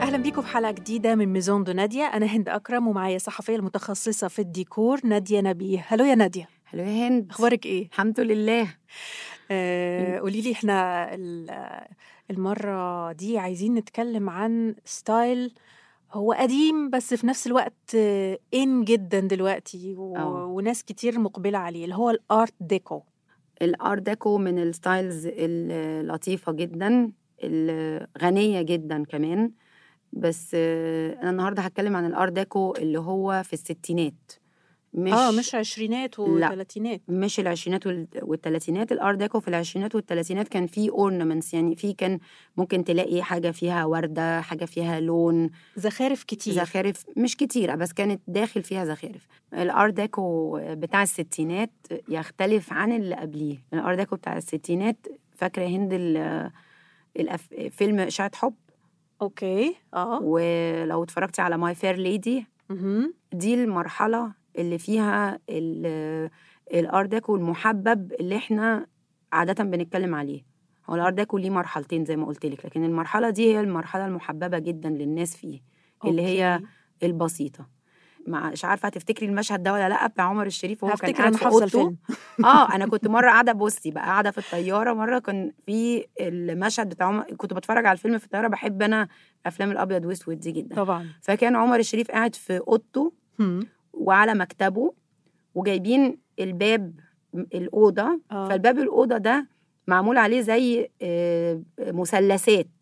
اهلا بيكم في حلقه جديده من ميزون دو ناديه انا هند اكرم ومعايا صحفيه المتخصصه في الديكور ناديه نبيه هلو يا ناديه حلو يا هند اخبارك ايه الحمد لله آه قولي لي احنا ال- المره دي عايزين نتكلم عن ستايل هو قديم بس في نفس الوقت آه، ان جدا دلوقتي و... آه. وناس كتير مقبله عليه اللي هو الارت ديكو الار ديكو من الستايلز اللطيفه جدا الغنيه جدا كمان بس آه، انا النهارده هتكلم عن الار ديكو اللي هو في الستينات مش اه مش عشرينات وثلاثينات مش العشرينات وال- والثلاثينات الار ديكو في العشرينات والثلاثينات كان فيه اورنمنتس يعني في كان ممكن تلاقي حاجه فيها ورده حاجه فيها لون زخارف كتير زخارف مش كتيرة بس كانت داخل فيها زخارف الار ديكو بتاع الستينات يختلف عن اللي قبليه الار ديكو بتاع الستينات فاكرة هند ال- الأف... فيلم إشاعة حب اوكي اه ولو اتفرجتي على ماي فير ليدي مهم. دي المرحلة اللي فيها ال- الار ديكو المحبب اللي احنا عادة بنتكلم عليه هو الار ديكو ليه مرحلتين زي ما قلت لك لكن المرحلة دي هي المرحلة المحببة جدا للناس فيه اللي هي أوكي. البسيطة مع مش عارفة هتفتكري المشهد ده ولا لأ بتاع عمر الشريف وهو كان هفتكر قاعد انا في حافظه أوضته الفيلم اه أنا كنت مرة قاعدة بصي بقى قاعدة في الطيارة مرة كان في المشهد بتاع عمر كنت بتفرج على الفيلم في الطيارة بحب أنا أفلام الأبيض وأسود دي جدا طبعا فكان عمر الشريف قاعد في أوضته هم. وعلى مكتبه وجايبين الباب الأوضة آه. فالباب الأوضة ده معمول عليه زي آه، مثلثات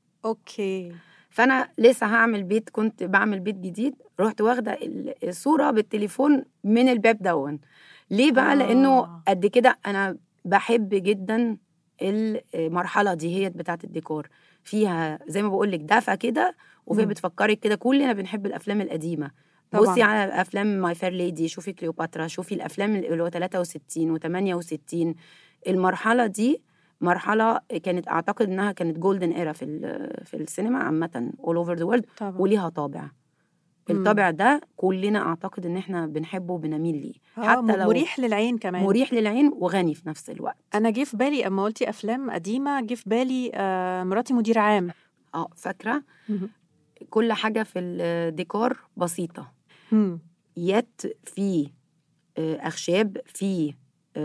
اوكي فانا لسه هعمل بيت كنت بعمل بيت جديد رحت واخده ال- الصوره بالتليفون من الباب دون ليه بقى آه. لانه قد كده انا بحب جدا المرحله دي هي بتاعه الديكور فيها زي ما بقول لك دفى كده وفيها مم. بتفكرك كده كلنا بنحب الافلام القديمه طبعاً. بصي على افلام ماي فير ليدي شوفي كليوباترا شوفي الافلام اللي هو 63 و68 المرحله دي مرحله كانت اعتقد انها كانت جولدن ايرا في ال- في السينما عامه اول اوفر ذا وورلد طبعا وليها طابع الطابع ده كلنا اعتقد ان احنا بنحبه وبنميل ليه آه، حتى لو مريح للعين كمان مريح للعين وغني في نفس الوقت انا جه في بالي اما قلتي افلام قديمه جه في بالي آه مراتي مدير عام اه فاكره مهم. كل حاجه في الديكور بسيطه هم. يت في آه، اخشاب في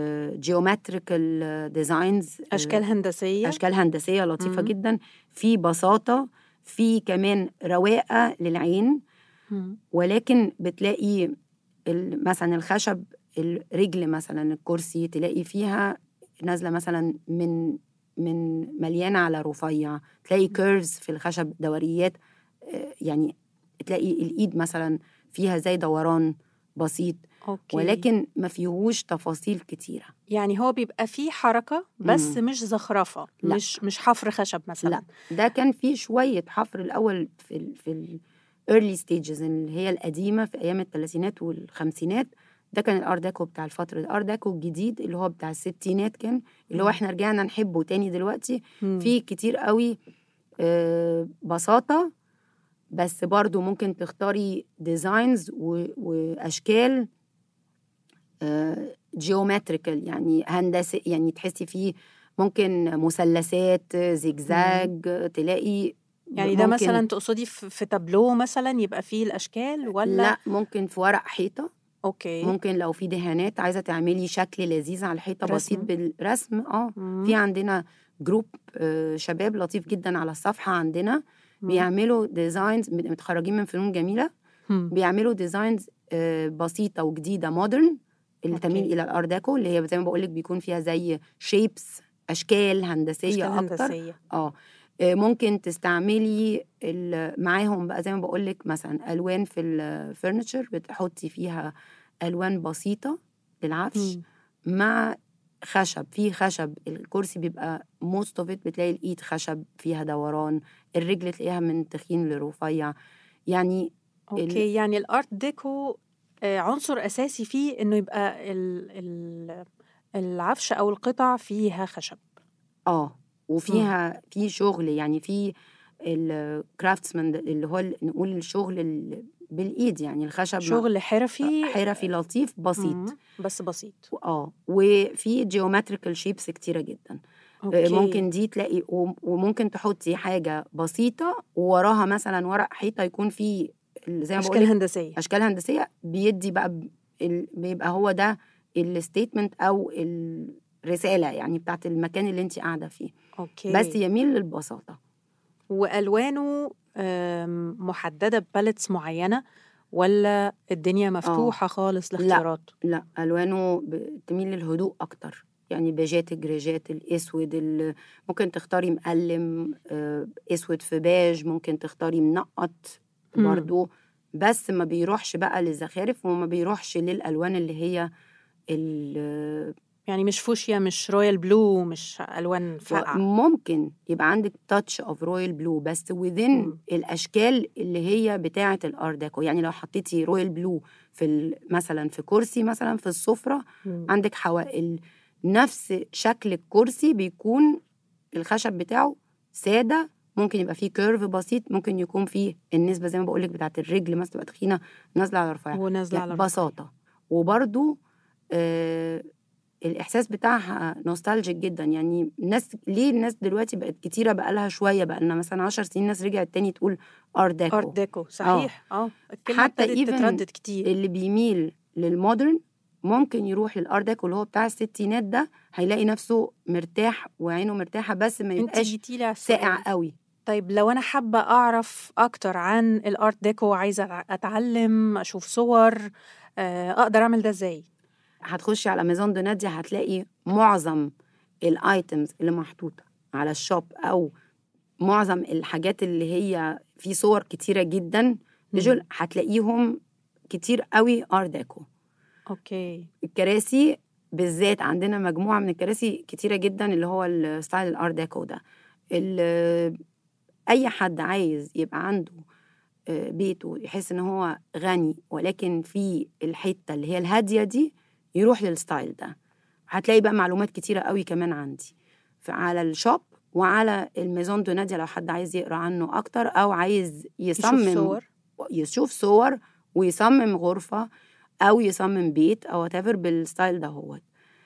جيومتريكال ديزاينز اشكال هندسيه اشكال هندسيه لطيفه مم. جدا في بساطه في كمان رواقه للعين هم. ولكن بتلاقي ال- مثلا الخشب الرجل مثلا الكرسي تلاقي فيها نازله مثلا من من مليانه على رفيع تلاقي كيرفز في الخشب دوريات آه، يعني تلاقي الايد مثلا فيها زي دوران بسيط اوكي ولكن ما فيهوش تفاصيل كتيره يعني هو بيبقى فيه حركه بس مم. مش زخرفه لا. مش مش حفر خشب مثلا لا ده كان فيه شويه حفر الاول في ال في ال early stages اللي هي القديمه في ايام الثلاثينات والخمسينات ده كان الار داكو بتاع الفتره الار داكو الجديد اللي هو بتاع الستينات كان اللي هو مم. احنا رجعنا نحبه تاني دلوقتي هم. في كتير قوي آه، بساطه بس برضو ممكن تختاري ديزاينز واشكال جيومتريكال يعني هندسي يعني تحسي فيه ممكن مثلثات زجزاج تلاقي يعني ده ممكن- مثلا تقصدي في في تابلو مثلا يبقى فيه الاشكال ولا لا ممكن في ورق حيطه اوكي ممكن لو في دهانات عايزه تعملي شكل لذيذ على الحيطه رسم. بسيط بالرسم اه مم. في عندنا جروب آه، شباب لطيف جدا على الصفحه عندنا مم. بيعملوا ديزاينز متخرجين من فنون جميله هم. بيعملوا ديزاينز آه، بسيطه وجديده مودرن اللي أوكي. تميل الى الار ديكو اللي هي زي ما بقول لك بيكون فيها زي شيبس اشكال هندسيه اشكال اكتر هندسيه اه آه، ممكن تستعملي ال- معاهم بقى زي ما بقول لك مثلا الوان في الفرنتشر بتحطي فيها الوان بسيطه للعفش هم. مع خشب في خشب الكرسي بيبقى موست اوف بتلاقي الايد خشب فيها دوران الرجل تلاقيها من تخين لرفيع يعني اوكي يعني الارت ديكو آه، عنصر اساسي فيه انه يبقى ال ال العفش او القطع فيها خشب اه وفيها في شغل يعني في الكرافتسمان اللي هو ال- نقول الشغل ال- بالايد يعني الخشب مع- شغل حرفي حرفي لطيف بسيط مم، بس بسيط اه وفي جيومتريكال شيبس كتيره جدا أوكي. ممكن دي تلاقي وم- وممكن تحطي حاجه بسيطه ووراها مثلا ورق حيطه يكون فيه ال- زي ما بقول اشكال هندسيه اشكال هندسيه بيدي بقى ب- ال- بيبقى هو ده الستيتمنت او الرساله يعني بتاعت المكان اللي انت قاعده فيه اوكي بس يميل للبساطه والوانه آم، محدده بباليتس معينه ولا الدنيا مفتوحه خالص لا. لاختيارات لا الوانه بتميل للهدوء اكتر يعني بيجات الجريجات الاسود ال- ممكن تختاري مقلم آه، اسود في بيج ممكن تختاري منقط مم. برضو بس ما بيروحش بقى للزخارف وما بيروحش للالوان اللي هي ال- يعني مش فوشيا مش رويال بلو مش الوان فاقعه ممكن يبقى عندك تاتش اوف رويال بلو بس within مم. الاشكال اللي هي بتاعه الارداكو يعني لو حطيتي رويال بلو في ال- مثلا في كرسي مثلا في السفره مم. عندك حوائل نفس شكل الكرسي بيكون الخشب بتاعه ساده ممكن يبقى فيه كيرف بسيط ممكن يكون فيه النسبه زي ما بقول لك بتاعت الرجل مثلا تبقى تخينه نازله على رفيعه ونازله يعني على بساطه وبرضو آه الاحساس بتاعها نوستالجيك جدا يعني الناس ليه الناس دلوقتي بقت كتيره بقى لها شويه بقى لنا مثلا 10 سنين الناس رجعت تاني تقول ار ديكو ارت ديكو صحيح اه الكلمه حتى ابتدت even تتردد كتير اللي بيميل للمودرن ممكن يروح للار ديكو اللي هو بتاع الستينات ده هيلاقي نفسه مرتاح وعينه مرتاحه بس ما انت يبقاش جيتي لي على السؤال. ساقع قوي طيب لو انا حابه اعرف اكتر عن الارت ديكو عايزه اتعلم اشوف صور آه، اقدر اعمل ده ازاي هتخشي على ميزون دو نادية هتلاقي معظم الايتمز اللي محطوطه على الشوب او معظم الحاجات اللي هي في صور كتيره جدا فيجوال هتلاقيهم كتير قوي ار ديكو اوكي الكراسي بالذات عندنا مجموعه من الكراسي كتيره جدا اللي هو الستايل الار ديكو ده ال- اي حد عايز يبقى عنده آه، بيته يحس ان هو غني ولكن في الحته اللي هي الهاديه دي يروح للستايل ده هتلاقي بقى معلومات كتيره قوي كمان عندي ف- على الشوب وعلى الميزون دو نادية لو حد عايز يقرا عنه اكتر او عايز يصمم يشوف صور يشوف صور ويصمم غرفه او يصمم بيت او whatever بالستايل ده هو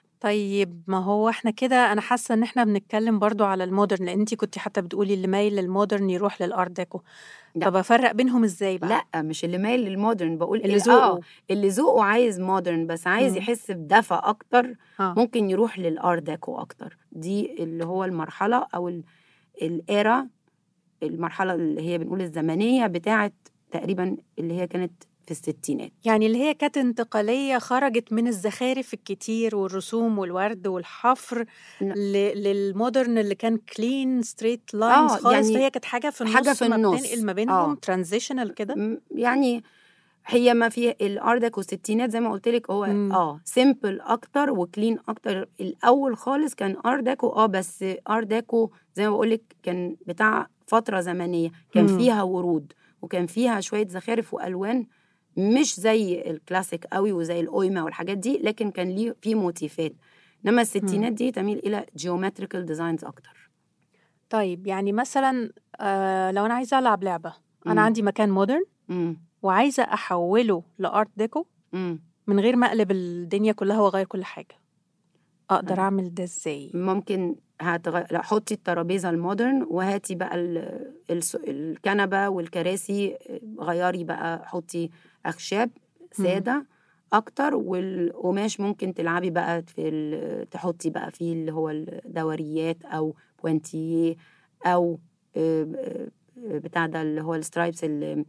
طيب ما هو احنا كده انا حاسه ان احنا بنتكلم برضو على المودرن لان انت كنت حتى بتقولي اللي مايل للمودرن يروح للارت ديكو لا. طب افرق بينهم ازاي بقى لا مش اللي مايل للمودرن بقول اللي إيه، ذوقه آه اللي ذوقه عايز مودرن بس عايز مم. يحس بدفى اكتر اه ممكن يروح للار ديكو اكتر دي اللي هو المرحله او ال- الايرا المرحله اللي هي بنقول الزمنيه بتاعه تقريبا اللي هي كانت في الستينات يعني اللي هي كانت انتقاليه خرجت من الزخارف الكتير والرسوم والورد والحفر لا. ل- للمودرن اللي كان كلين ستريت لاينز آه، خالص يعني فهي كانت حاجه في النص حاجة في ما النص. بتنقل ما بينهم آه. ترانزيشنال كده م- يعني هي ما في الار ديكو الستينات زي ما قلت لك هو مم. اه سيمبل اكتر وكلين اكتر الاول خالص كان ار ديكو اه بس ار ديكو زي ما بقول لك كان بتاع فتره زمنيه كان مم. فيها ورود وكان فيها شويه زخارف والوان مش زي الكلاسيك قوي وزي الاويما والحاجات دي لكن كان ليه في موتيفات انما الستينات دي تميل الى جيومتريكال ديزاينز اكتر طيب يعني مثلا آه لو انا عايزه العب لعبه انا مم. عندي مكان مودرن امم وعايزه احوله لارت ديكو امم من غير ما اقلب الدنيا كلها واغير كل حاجه اقدر آه. اعمل ده ازاي ممكن هتغ... لا حطي الترابيزه المودرن وهاتي بقى ال... الس... الكنبه والكراسي غيري بقى حطي اخشاب ساده اكتر والقماش ممكن تلعبي بقى في ال... تحطي بقى فيه اللي هو الدوريات او بوانتيه او آه، آه، بتاع ده اللي هو السترايبس ال...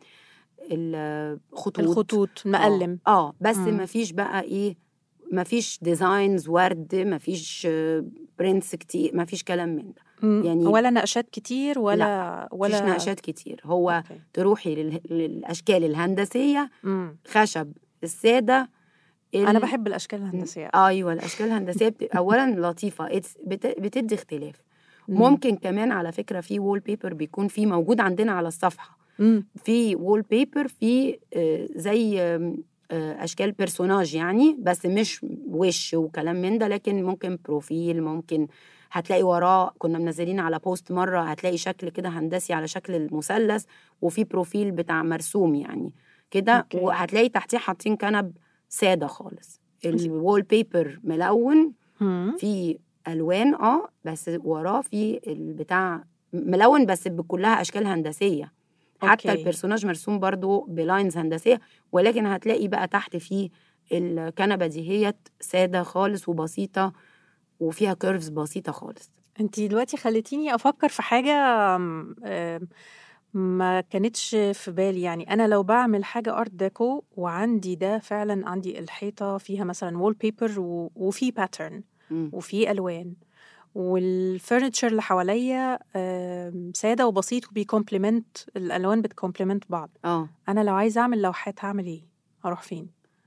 الخطوط الخطوط المقلم اه, آه بس مم. ما فيش بقى ايه ما فيش ديزاينز ورد ما فيش برنتس كتير ما فيش كلام من ده مم. يعني- ولا نقشات كتير ولا ولا ولا فيش نقشات كتير هو أوكي. تروحي لل... للاشكال الهندسيه مم. خشب الساده ال... انا بحب الاشكال الهندسيه ايوه الاشكال الهندسيه بت... اولا لطيفه It's... بت... بتدي اختلاف مم. ممكن كمان على فكره في وول بيبر بيكون في موجود عندنا على الصفحه مم. في وول بيبر في آه، زي آم، آه، اشكال بيرسوناج يعني بس مش وش وكلام من ده لكن ممكن بروفيل ممكن هتلاقي وراه كنا منزلين على بوست مره هتلاقي شكل كده هندسي على شكل المثلث وفي بروفيل بتاع مرسوم يعني كده أوكي. وهتلاقي تحتيه حاطين كنب ساده خالص الوول بيبر ملون مم. في الوان اه بس وراه في البتاع ملون بس كلها اشكال هندسيه حتى أوكي. البرسوناج مرسوم برضو بلاينز هندسيه ولكن هتلاقي بقى تحت فيه الكنبه دي هي ساده خالص وبسيطه وفيها كيرفز بسيطه خالص انت دلوقتي خليتيني افكر في حاجه آم، آم، ما كانتش في بالي يعني انا لو بعمل حاجه ارت ديكو وعندي ده فعلا عندي الحيطه فيها مثلا وول بيبر وفي باترن مم. وفي الوان والفurniture اللي حواليا آم، ساده وبسيط وبيكومبلمنت الالوان بتكومبلمنت بعض اه انا لو عايزه اعمل لوحات هعمل ايه هروح فين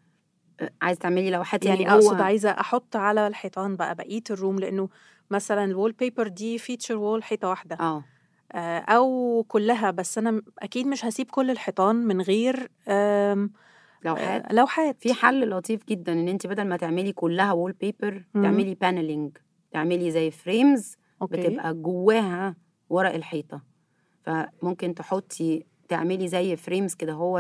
عايز تعملي لوحات يعني, يعني اقصد هو عايزه احط على الحيطان بقى بقيه الروم لانه مثلا الوول بيبر دي فيتشر وول حيطه واحده اه آه، او كلها بس انا م- اكيد مش هسيب كل الحيطان من غير آم، لوحات آه، لوحات في حل لطيف جدا ان انت بدل ما تعملي كلها وول بيبر مم. تعملي بانلينج تعملي زي فريمز اوكي بتبقى جواها ورق الحيطه فممكن تحطي تعملي زي فريمز كده هو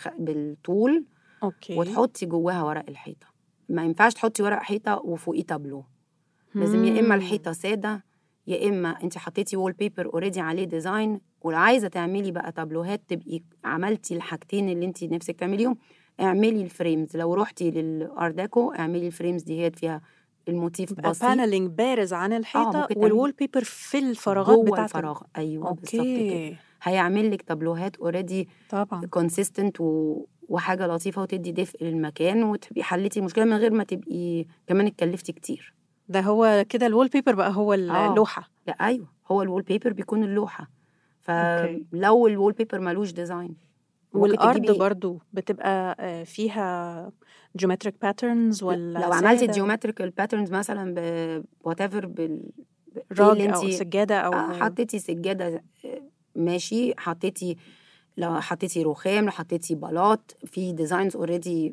بالطول اوكي وتحطي جواها ورق الحيطه ما ينفعش تحطي ورق حيطه وفوقيه تابلو لازم يا اما مم. الحيطه ساده يا اما انت حطيتي وول بيبر اوريدي عليه ديزاين ولو عايزه تعملي بقى تابلوهات تبقي عملتي الحاجتين اللي انت نفسك تعمليهم اعملي الفريمز لو رحتي للارداكو اعملي الفريمز دي هي فيها الموتيف يبقى بسيط بانلينج بارز عن الحيطه ممكن تعملي- والوول بيبر في الفراغات جوه بتاعت ال- الفراغ ايوه بالظبط كده اوكي هيعمل لك تابلوهات اوريدي طبعا كونسيستنت و... وحاجه لطيفه وتدي دفء للمكان وتبقي حليتي المشكله من غير ما تبقي كمان اتكلفتي كتير ده هو كده الوول بيبر بقى هو ال- آه. اللوحه لا ايوه هو الوول بيبر بيكون اللوحه أوكي. فلو الوول بيبر ملوش ديزاين ممكن والارض تجيبي- برضو بتبقى آه، فيها جيومتريك باترنز ولا لو عملتي سادة؟ جيومتريكال باترنز مثلا ب وات ايفر بال إيه راج اللي او انتي- سجاده او آه حطيتي سجاده آه، ماشي حطيتي لو حطيتي رخام لو حطيتي بلاط في ديزاينز اوريدي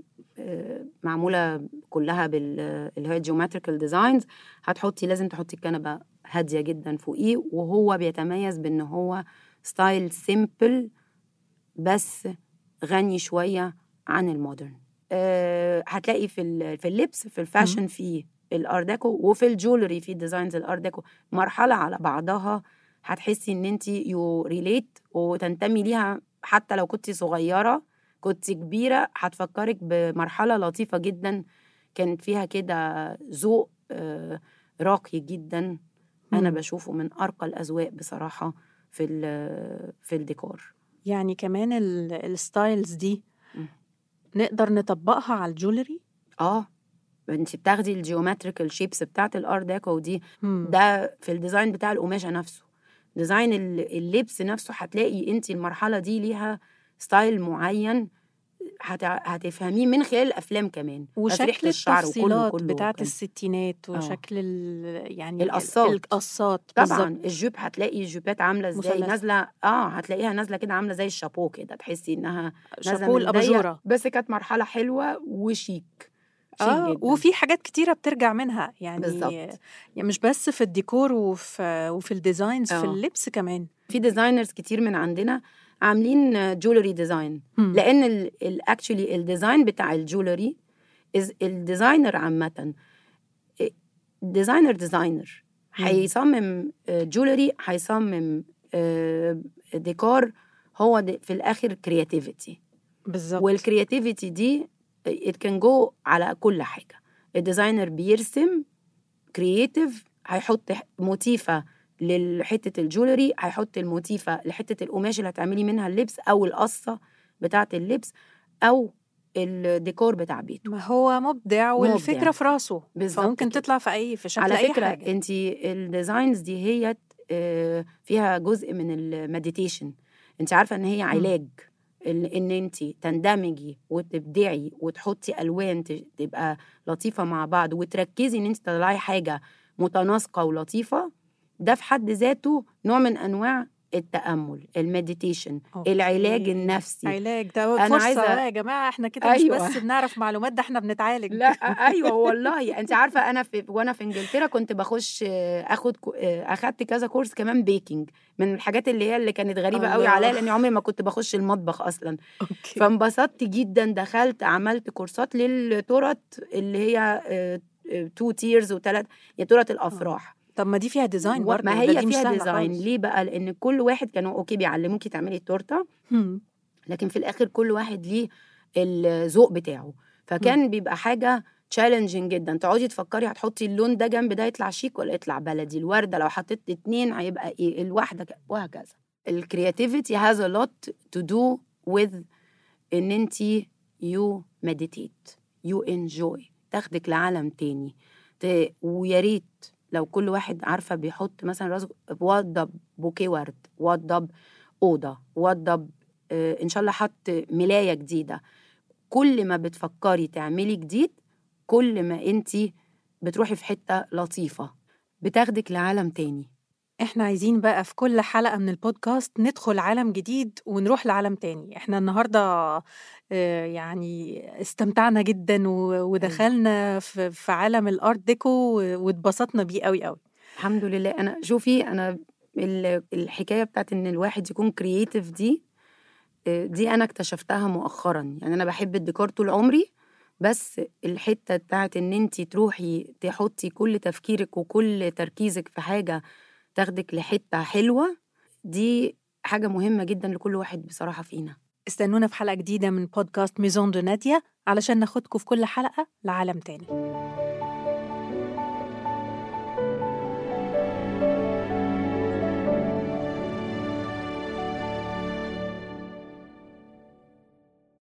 معموله كلها بال اللي هي جيومتريكال ديزاينز هتحطي لازم تحطي الكنبه هاديه جدا فوقيه وهو بيتميز بان هو ستايل سيمبل بس غني شويه عن المودرن أه هتلاقي في ال- في اللبس في الفاشن في الارداكو وفي الجولري في ديزاينز الارداكو مرحله على بعضها هتحسي ان انت يو ريليت وتنتمي ليها حتى لو كنت صغيره كنت كبيره هتفكرك بمرحله لطيفه جدا كانت فيها كده ذوق آه، راقي جدا انا مم. بشوفه من ارقى الاذواق بصراحه في ال- في الديكور يعني كمان ال- الستايلز دي مم. نقدر نطبقها على الجولري اه انت بتاخدي الجيومتريكال شيبس بتاعت الار ديكو دي مم. ده في الديزاين بتاع القماشه نفسه ديزاين ال- اللبس نفسه هتلاقي انت المرحله دي ليها ستايل معين هت... هتفهميه من خلال الافلام كمان وشكل تسريحة الشعر وكله- التفصيلات كله بتاعت كان. الستينات آه. وشكل ال يعني ال- القصات. القصات طبعا بالظبط. الجيب هتلاقي الجيبات عامله ازاي مثلث. نازله اه هتلاقيها نازله كده عامله زي الشابو كده تحسي انها نازله شابو من ضيق، الاباجوره بس كانت مرحله حلوه وشيك شيك اه جدا وفي حاجات كتيره بترجع منها يعني بالظبط. يعني مش بس في الديكور وفي وفي الديزاينز في آه. اللبس كمان في ديزاينرز كتير من عندنا عاملين جولري ديزاين مم. لان الاكشولي الديزاين بتاع الجولري is- الديزاينر عامه ديزاينر ديزاينر مم. هيصمم جولري هيصمم آه، ديكور هو د- في الاخر كرياتيفيتي بالظبط والكرياتيفيتي دي it can go على كل حاجه الديزاينر بيرسم كرياتيف هيحط موتيفه لحته الجولري هيحط الموتيفه لحته القماش اللي هتعملي منها اللبس او القصه بتاعه اللبس او الديكور بتاع بيته ما هو مبدع والفكره مبدع. في راسه بالظبط فممكن كده. تطلع في اي في شكل على اي فكره حاجه انت الديزاينز دي هي آه، فيها جزء من المديتيشن انت عارفه ان هي علاج ال- ان انت تندمجي وتبدعي وتحطي الوان ت- تبقى لطيفه مع بعض وتركزي ان انت تطلعي حاجه متناسقه ولطيفه ده في حد ذاته نوع من انواع التامل المديتيشن أوكي. العلاج النفسي علاج ده أنا فرصه عايزة- بقى يا جماعه احنا كده مش أيوة. بس بنعرف معلومات ده احنا بنتعالج لا ايوه والله انت عارفه انا في وانا في انجلترا كنت بخش آه، اخد كو- آه، اخدت كذا كورس كمان بيكنج من الحاجات اللي هي اللي كانت غريبه قوي الله. عليا لاني عمري ما كنت بخش المطبخ اصلا اوكي فانبسطت جدا دخلت عملت كورسات للتورت اللي هي آه، تو تيرز وثلاث يا تورت الافراح طب ما دي فيها ديزاين و- برضه ما ده هي دي مش فيها سهلة ديزاين خالص. ليه بقى لان كل واحد كانوا اوكي بيعلموكي تعملي التورته هم. لكن في الاخر كل واحد ليه الذوق بتاعه فكان بيبقى حاجه تشالنجينج جدا تقعدي تفكري هتحطي اللون ده جنب ده يطلع شيك ولا يطلع بلدي الورده لو حطيت اتنين هيبقى ايه الواحده ك- وهكذا الكرياتيفيتي has a lot to do with ان انت you meditate you enjoy تاخدك لعالم تاني ت... ويا ريت لو كل واحد عارفه بيحط مثلا راسه وضب بوكيه ورد وضب اوضه وضب آه، ان شاء الله حط ملايه جديده كل ما بتفكري تعملي جديد كل ما انت بتروحي في حته لطيفه بتاخدك لعالم تاني احنا عايزين بقى في كل حلقة من البودكاست ندخل عالم جديد ونروح لعالم تاني احنا النهاردة آه، يعني استمتعنا جدا و- ودخلنا في في عالم الارت ديكو و- واتبسطنا بيه قوي قوي الحمد لله انا شوفي انا ال- الحكايه بتاعت ان الواحد يكون كرييتيف دي آه، دي انا اكتشفتها مؤخرا يعني انا بحب الديكور طول عمري بس الحته بتاعت ان انت تروحي تحطي كل تفكيرك وكل تركيزك في حاجه تاخدك لحته حلوه دي حاجه مهمه جدا لكل واحد بصراحه فينا استنونا في حلقة جديدة من بودكاست ميزون دو نادية علشان ناخدكم في كل حلقة لعالم تاني